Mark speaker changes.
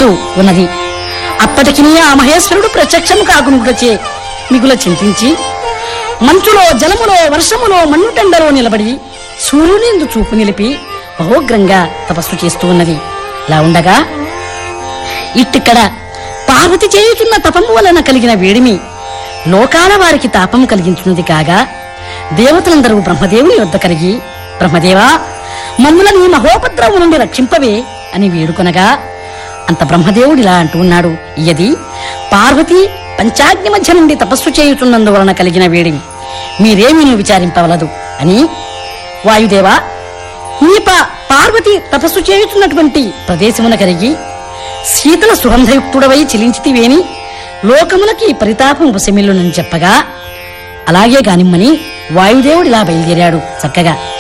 Speaker 1: ఉన్నది అప్పటికి ఆ మహేశ్వరుడు ప్రత్యక్షము కాకునుటచే మిగుల చింతించి మంచులో జలములో వర్షములో మన్నుటెండలో నిలబడి సూర్యునిందు చూపు నిలిపి బహోగ్రంగా తపస్సు చేస్తూ ఉన్నది ఇలా ఉండగా ఇట్టిక్కడ పార్వతి చేయుచున్న తపము వలన కలిగిన వేడిమి లోకాల వారికి తాపం కలిగించున్నది కాగా దేవతలందరూ బ్రహ్మదేవుని వద్ద కలిగి బ్రహ్మదేవా మమ్ములను ఈ మహోపద్రవం నుండి రక్షింపవే అని వేడుకొనగా అంత బ్రహ్మదేవుడు ఇలా అంటూ ఉన్నాడు ఇయది పార్వతి పంచాగ్ని మధ్య నుండి తపస్సు చేయుచున్నందువలన కలిగిన వేడిమి మీరేమీ విచారింపవలదు అని వాయుదేవా నీ పా పార్వతి తపస్సు చేయుచున్నటువంటి ప్రదేశమున కలిగి శీతల సుగంధయుక్తుడవై చిలించితివేని లోకములకి పరితాపం ఉపశమిల్లునని చెప్పగా అలాగే కానిమ్మని వాయుదేవుడిలా బయలుదేరాడు చక్కగా